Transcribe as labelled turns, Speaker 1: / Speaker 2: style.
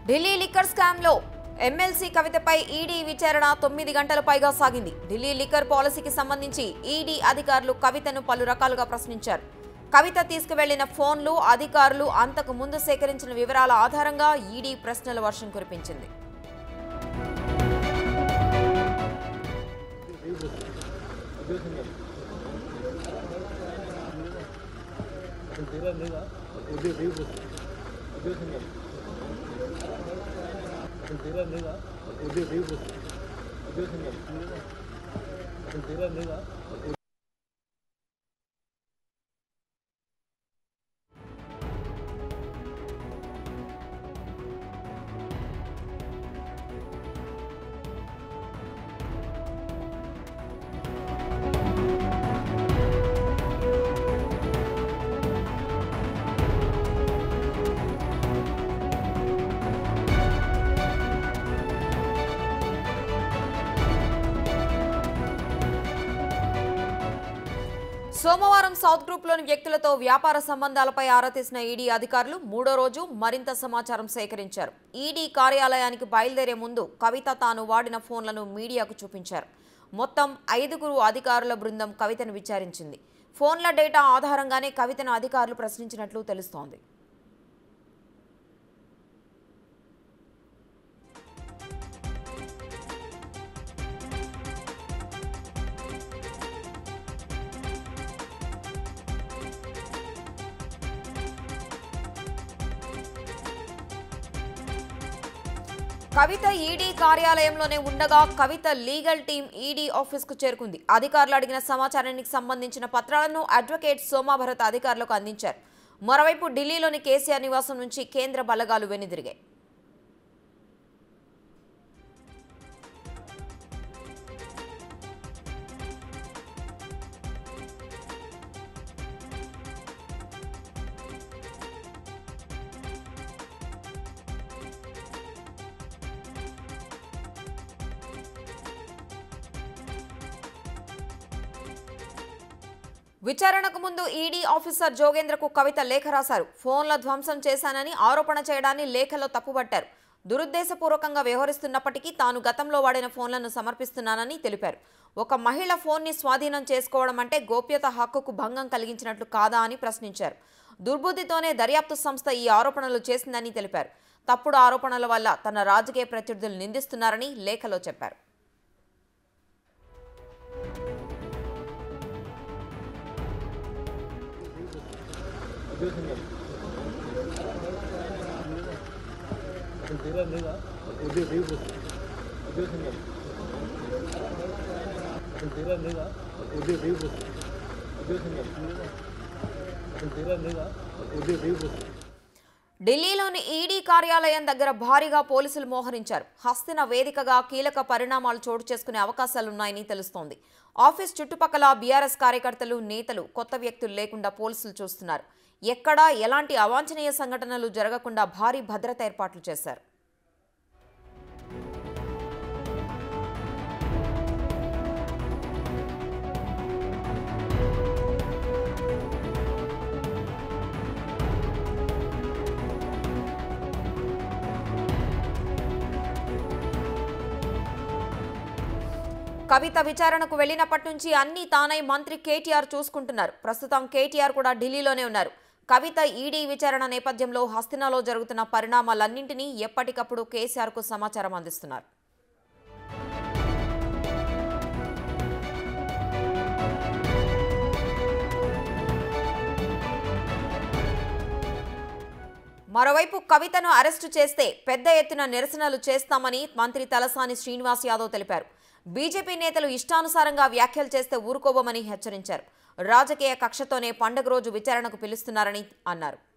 Speaker 1: Delhi liquor స్కామ్లో MLC కవితపై ED విచారణ తొమ్మిది గంటల పైగా సాగింది ఢిల్లీ లిక్కర్ పాలసీకి సంబంధించి ఈడీ అధికారులు కవితను పలు రకాలుగా ప్రశ్నించారు కవిత తీసుకువెళ్లిన ఫోన్లు అధికారులు అంతకు ముందు సేకరించిన వివరాల ఆధారంగా ఈడీ ప్రశ్నల వర్షం కురిపించింది సోమవారం సౌత్ గ్రూప్లోని వ్యక్తులతో వ్యాపార సంబంధాలపై ఆరా తీసిన ఈడీ అధికారులు మూడో రోజు మరింత సమాచారం సేకరించారు ఈడీ కార్యాలయానికి బయలుదేరే ముందు కవిత తాను వాడిన ఫోన్లను మీడియాకు చూపించారు మొత్తం ఐదుగురు అధికారుల బృందం కవితను విచారించింది ఫోన్ల డేటా ఆధారంగానే కవితను అధికారులు ప్రశ్నించినట్లు తెలుస్తోంది కవిత ఈడీ కార్యాలయంలోనే ఉండగా కవిత లీగల్ టీం ఈడీ ఆఫీస్కు చేరుకుంది అధికారులు అడిగిన సమాచారానికి సంబంధించిన పత్రాలను అడ్వకేట్ సోమాభరత్ అధికారులకు అందించారు మరోవైపు ఢిల్లీలోని కేసీఆర్ నివాసం నుంచి కేంద్ర బలగాలు వెనుదిరిగాయి విచారణకు ముందు ఈడీ ఆఫీసర్ జోగేంద్రకు కవిత లేఖ రాశారు ఫోన్ల ధ్వంసం చేశానని ఆరోపణ చేయడాన్ని లేఖలో తప్పుపట్టారు దురుద్దేశపూర్వకంగా వ్యవహరిస్తున్నప్పటికీ తాను గతంలో వాడిన ఫోన్లను సమర్పిస్తున్నానని తెలిపారు ఒక మహిళ ఫోన్ని స్వాధీనం చేసుకోవడం అంటే గోప్యత హక్కుకు భంగం కలిగించినట్లు కాదా అని ప్రశ్నించారు దుర్బుద్ధితోనే దర్యాప్తు సంస్థ ఈ ఆరోపణలు చేసిందని తెలిపారు తప్పుడు ఆరోపణల వల్ల తన రాజకీయ ప్రత్యర్థులు నిందిస్తున్నారని లేఖలో చెప్పారు ఢిల్లీలోని ఈడీ కార్యాలయం దగ్గర భారీగా పోలీసులు మోహరించారు హస్తిన వేదికగా కీలక పరిణామాలు చోటు చేసుకునే అవకాశాలున్నాయని తెలుస్తోంది ఆఫీస్ చుట్టుపక్కల బీఆర్ఎస్ కార్యకర్తలు నేతలు కొత్త వ్యక్తులు లేకుండా పోలీసులు చూస్తున్నారు ఎక్కడా ఎలాంటి అవాంఛనీయ సంఘటనలు జరగకుండా భారీ భద్రత ఏర్పాట్లు చేశారు కవిత విచారణకు వెళ్లినప్పటి నుంచి అన్ని తానై మంత్రి కేటీఆర్ చూసుకుంటున్నారు ప్రస్తుతం కేటీఆర్ కూడా ఢిల్లీలోనే ఉన్నారు కవిత ఈడీ విచారణ నేపథ్యంలో హస్తినాలో జరుగుతున్న పరిణామాలన్నింటినీ ఎప్పటికప్పుడు కేసీఆర్కు సమాచారం అందిస్తున్నారు మరోవైపు కవితను అరెస్టు చేస్తే పెద్ద ఎత్తున నిరసనలు చేస్తామని మంత్రి తలసాని శ్రీనివాస్ యాదవ్ తెలిపారు బీజేపీ నేతలు ఇష్టానుసారంగా వ్యాఖ్యలు చేస్తే ఊరుకోబోమని హెచ్చరించారు రాజకీయ కక్షతోనే పండుగ రోజు విచారణకు పిలుస్తున్నారని అన్నారు